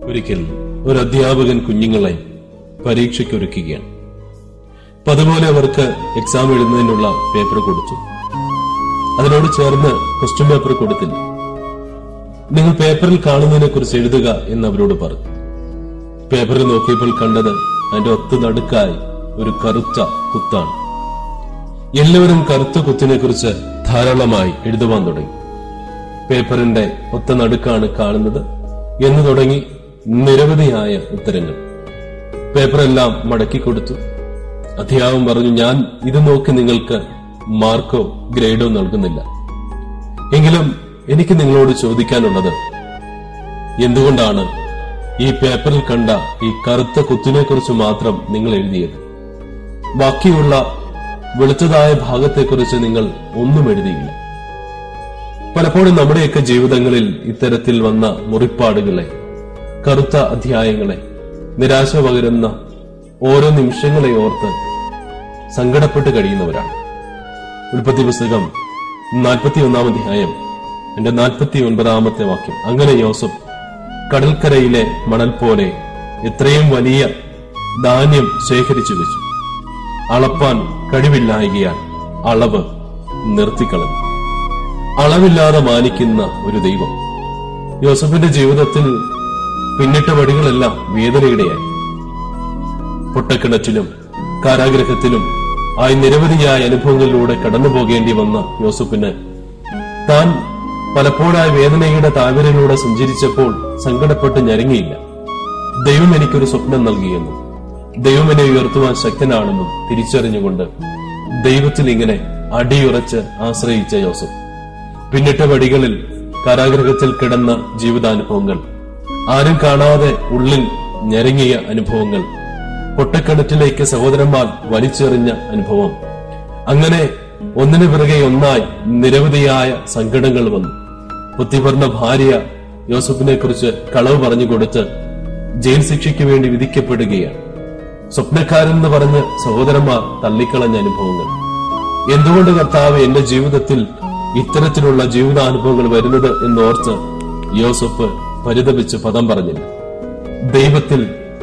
ഒരിക്കൽ ഒരു അധ്യാപകൻ കുഞ്ഞുങ്ങളെ പരീക്ഷയ്ക്കൊരുക്കുകയാണ് അപ്പൊ അതുപോലെ അവർക്ക് എക്സാം എഴുതുന്നതിനുള്ള പേപ്പർ കൊടുത്തു അതിനോട് ചേർന്ന് ക്വസ്റ്റ്യൻ പേപ്പർ കൊടുത്തില്ല നിങ്ങൾ പേപ്പറിൽ കാണുന്നതിനെ കുറിച്ച് എഴുതുക എന്ന് അവരോട് പറഞ്ഞു പേപ്പറിൽ നോക്കിയപ്പോൾ കണ്ടത് അതിന്റെ ഒത്തു നടുക്കായി ഒരു കറുത്ത കുത്താണ് എല്ലാവരും കറുത്ത കുത്തിനെ കുറിച്ച് ധാരാളമായി എഴുതുവാൻ തുടങ്ങി പേപ്പറിന്റെ ഒത്ത നടുക്കാണ് കാണുന്നത് എന്ന് തുടങ്ങി നിരവധിയായ ഉത്തരങ്ങൾ പേപ്പറെല്ലാം മടക്കി കൊടുത്തു അധ്യാപകൻ പറഞ്ഞു ഞാൻ ഇത് നോക്കി നിങ്ങൾക്ക് മാർക്കോ ഗ്രേഡോ നൽകുന്നില്ല എങ്കിലും എനിക്ക് നിങ്ങളോട് ചോദിക്കാനുള്ളത് എന്തുകൊണ്ടാണ് ഈ പേപ്പറിൽ കണ്ട ഈ കറുത്ത കുത്തിനെ കുറിച്ച് മാത്രം നിങ്ങൾ എഴുതിയത് ബാക്കിയുള്ള വെളുത്തതായ ഭാഗത്തെക്കുറിച്ച് നിങ്ങൾ ഒന്നും എഴുതിയില്ല പലപ്പോഴും നമ്മുടെയൊക്കെ ജീവിതങ്ങളിൽ ഇത്തരത്തിൽ വന്ന മുറിപ്പാടുകളെ കറുത്ത അധ്യായങ്ങളെ നിരാശ പകരുന്ന ഓരോ നിമിഷങ്ങളെ ഓർത്ത് സങ്കടപ്പെട്ട് കഴിയുന്നവരാണ് ഉൽപ്പത്തി പുസ്തകം നാൽപ്പത്തി ഒന്നാം അധ്യായം എന്റെ നാൽപ്പത്തി ഒൻപതാമത്തെ വാക്യം അങ്ങനെ യോസഫ് കടൽക്കരയിലെ മണൽ പോലെ എത്രയും വലിയ ധാന്യം ശേഖരിച്ചു വെച്ചു അളപ്പാൻ കഴിവില്ലായകയാൽ അളവ് നിർത്തിക്കളഞ്ഞു അളവില്ലാതെ മാനിക്കുന്ന ഒരു ദൈവം യോസഫിന്റെ ജീവിതത്തിൽ പിന്നിട്ട വടികളെല്ലാം വേദനയുടെയായി പൊട്ടക്കിണറ്റിലും കാരാഗ്രഹത്തിലും ആയി നിരവധിയായ അനുഭവങ്ങളിലൂടെ കടന്നു പോകേണ്ടി വന്ന യോസഫിന് താൻ പലപ്പോഴായി വേദനയുടെ താഴ്വരയിലൂടെ സഞ്ചരിച്ചപ്പോൾ സങ്കടപ്പെട്ട് ഞരങ്ങിയില്ല ദൈവം എനിക്കൊരു സ്വപ്നം നൽകിയെന്നും ദൈവം എന്നെ ഉയർത്തുവാൻ ശക്തനാണെന്നും തിരിച്ചറിഞ്ഞുകൊണ്ട് ദൈവത്തിൽ ഇങ്ങനെ അടിയുറച്ച് ആശ്രയിച്ച യോസഫ് പിന്നിട്ട വടികളിൽ കാരാഗ്രഹത്തിൽ കിടന്ന ജീവിതാനുഭവങ്ങൾ ആരും കാണാതെ ഉള്ളിൽ ഞെരങ്ങിയ അനുഭവങ്ങൾ പൊട്ടക്കിണറ്റിലേക്ക് സഹോദരന്മാർ വലിച്ചെറിഞ്ഞ അനുഭവം അങ്ങനെ ഒന്നിനു പിറകെ ഒന്നായി നിരവധിയായ സങ്കടങ്ങൾ വന്നു ബുദ്ധിപർണ ഭാര്യ യോസഫിനെ കുറിച്ച് കളവ് പറഞ്ഞു കൊടുത്ത് ജയിൽ ശിക്ഷയ്ക്ക് വേണ്ടി വിധിക്കപ്പെടുകയാണ് സ്വപ്നക്കാരെന്ന് പറഞ്ഞ് സഹോദരന്മാർ തള്ളിക്കളഞ്ഞ അനുഭവങ്ങൾ എന്തുകൊണ്ട് കർത്താവ് എന്റെ ജീവിതത്തിൽ ഇത്തരത്തിലുള്ള ജീവിതാനുഭവങ്ങൾ വരുന്നത് എന്നോർത്ത് യോസഫ് പരിതപിച്ച് പദം പറഞ്ഞില്ല ദൈവത്തിൽ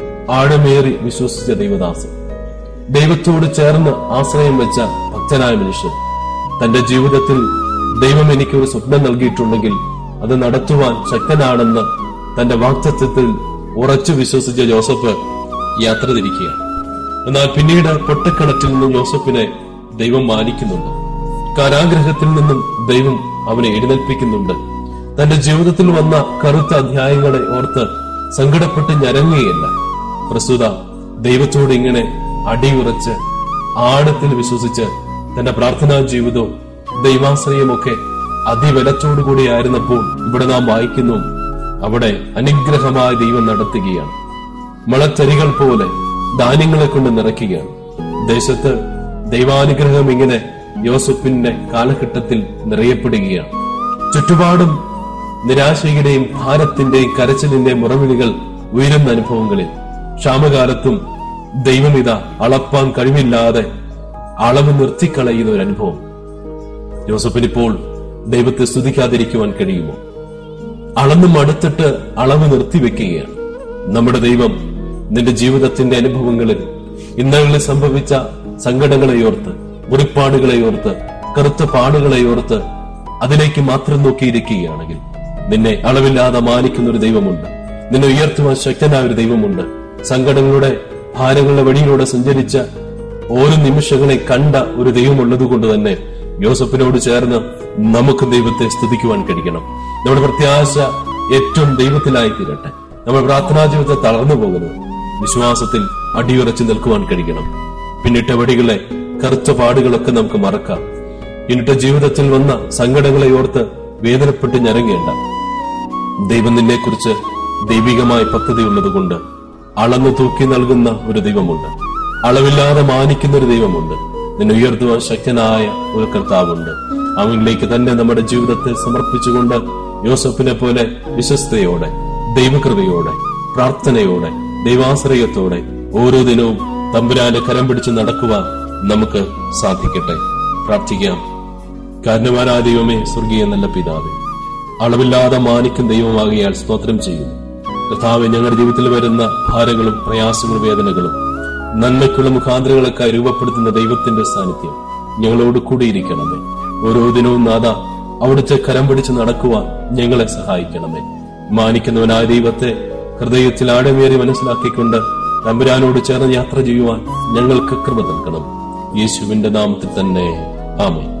ആഴമേറി വിശ്വസിച്ച ദൈവദാസൻ ദൈവത്തോട് ചേർന്ന് ആശ്രയം വെച്ച ഭക്തനായ മനുഷ്യൻ തന്റെ ജീവിതത്തിൽ ദൈവം എനിക്ക് ഒരു സ്വപ്നം നൽകിയിട്ടുണ്ടെങ്കിൽ അത് നടത്തുവാൻ ശക്തനാണെന്ന് തന്റെ വാക്തത്വത്തിൽ ഉറച്ചു വിശ്വസിച്ച ജോസഫ് യാത്ര തിരിക്കുകയാണ് എന്നാൽ പിന്നീട് പൊട്ടക്കിണറ്റിൽ നിന്നും ജോസഫിനെ ദൈവം മാനിക്കുന്നുണ്ട് കാരാഗ്രഹത്തിൽ നിന്നും ദൈവം അവനെ എഴുന്നേൽപ്പിക്കുന്നുണ്ട് തന്റെ ജീവിതത്തിൽ വന്ന കറുത്ത അധ്യായങ്ങളെ ഓർത്ത് സങ്കടപ്പെട്ട് ഞരങ്ങുകയല്ല പ്രസ്തുത ദൈവത്തോട് ഇങ്ങനെ അടിയുറച്ച് ആഴത്തിൽ വിശ്വസിച്ച് തന്റെ പ്രാർത്ഥനാ ജീവിതവും ദൈവാശ്രയമൊക്കെ അതിബലത്തോടുകൂടിയായിരുന്നപ്പോൾ ഇവിടെ നാം വായിക്കുന്നു അവിടെ അനുഗ്രഹമായ ദൈവം നടത്തുകയാണ് മളത്തരികൾ പോലെ ധാന്യങ്ങളെ കൊണ്ട് നിറയ്ക്കുകയാണ് ദേശത്ത് ദൈവാനുഗ്രഹം ഇങ്ങനെ യോസഫിന്റെ കാലഘട്ടത്തിൽ നിറയപ്പെടുകയാണ് ചുറ്റുപാടും നിരാശയുടെയും ഭാരത്തിന്റെയും കരച്ചിലിന്റെയും മുറവിളികൾ ഉയരുന്ന അനുഭവങ്ങളിൽ ക്ഷാമകാലത്തും ദൈവമിത അളപ്പാൻ കഴിവില്ലാതെ അളവ് നിർത്തിക്കളയുന്ന ഒരു അനുഭവം ജോസഫിനിപ്പോൾ ദൈവത്തെ സ്തുതിക്കാതിരിക്കുവാൻ കഴിയുമോ അളന്നു മടുത്തിട്ട് അളവ് നിർത്തിവെക്കുകയാണ് നമ്മുടെ ദൈവം നിന്റെ ജീവിതത്തിന്റെ അനുഭവങ്ങളിൽ ഇന്നകളിൽ സംഭവിച്ച സങ്കടങ്ങളെ ഓർത്ത് മുറിപ്പാടുകളെ ഓർത്ത് കറുത്ത പാടുകളെ ഓർത്ത് അതിലേക്ക് മാത്രം നോക്കിയിരിക്കുകയാണെങ്കിൽ നിന്നെ അളവില്ലാതെ മാനിക്കുന്ന ഒരു ദൈവമുണ്ട് നിന്നെ ഉയർത്തുവാൻ ശക്തനായ ഒരു ദൈവമുണ്ട് സങ്കടങ്ങളുടെ ഭാരങ്ങളുടെ വഴിയിലൂടെ സഞ്ചരിച്ച ഓരോ നിമിഷങ്ങളെ കണ്ട ഒരു ദൈവമുള്ളത് കൊണ്ട് തന്നെ യോസഫിനോട് ചേർന്ന് നമുക്ക് ദൈവത്തെ സ്തുതിക്കുവാൻ കഴിയണം നമ്മുടെ പ്രത്യാശ ഏറ്റവും ദൈവത്തിലായി തീരട്ടെ നമ്മുടെ പ്രാർത്ഥനാ ജീവിതത്തെ തളർന്നു പോകരുത് വിശ്വാസത്തിൽ അടിയുറച്ചു നിൽക്കുവാൻ കഴിയണം പിന്നിട്ട വടികളെ കറുത്ത പാടുകളൊക്കെ നമുക്ക് മറക്കാം പിന്നിട്ട ജീവിതത്തിൽ വന്ന സങ്കടങ്ങളെ ഓർത്ത് വേദനപ്പെട്ട് ഞരങ്ങേണ്ട ദൈവം നിന്നെക്കുറിച്ച് ദൈവികമായ പദ്ധതിയുള്ളത് കൊണ്ട് അളന്നു തൂക്കി നൽകുന്ന ഒരു ദൈവമുണ്ട് അളവില്ലാതെ മാനിക്കുന്ന ഒരു ദൈവമുണ്ട് നിന്നെ ഉയർത്തുവാൻ ശക്തനായ ഒരു കർത്താവുണ്ട് അവനിലേക്ക് തന്നെ നമ്മുടെ ജീവിതത്തെ സമർപ്പിച്ചുകൊണ്ട് യോസഫിനെ പോലെ വിശ്വസ്തയോടെ ദൈവകൃപയോടെ പ്രാർത്ഥനയോടെ ദൈവാശ്രയത്തോടെ ഓരോ ദിനവും തമ്പുരാന്റെ കരം പിടിച്ച് നടക്കുവാൻ നമുക്ക് സാധിക്കട്ടെ പ്രാർത്ഥിക്കാം കാരണവാനായ ദൈവമേ സ്വർഗീയ നല്ല പിതാവേ അളവില്ലാതെ മാനിക്കും ദൈവമാകിയാൽ സ്തോത്രം ചെയ്യുന്നു കർത്താവ് ഞങ്ങളുടെ ജീവിതത്തിൽ വരുന്ന ഭാരങ്ങളും പ്രയാസങ്ങളും വേദനകളും നന്മയ്ക്കുള്ള മുഖാന്തരങ്ങളൊക്കെ രൂപപ്പെടുത്തുന്ന ദൈവത്തിന്റെ സാന്നിധ്യം ഞങ്ങളോട് കൂടിയിരിക്കണമേ ഓരോ ദിനവും നാഥ അവിടുത്തെ കരം പിടിച്ച് നടക്കുവാൻ ഞങ്ങളെ സഹായിക്കണമേ മാനിക്കുന്നവനായ ദൈവത്തെ ഹൃദയത്തിൽ ആഴമേറി മനസ്സിലാക്കിക്കൊണ്ട് തമ്പുരാനോട് ചേർന്ന് യാത്ര ചെയ്യുവാൻ ഞങ്ങൾക്ക് കൃപ നൽകണം യേശുവിന്റെ നാമത്തിൽ തന്നെ ആമേ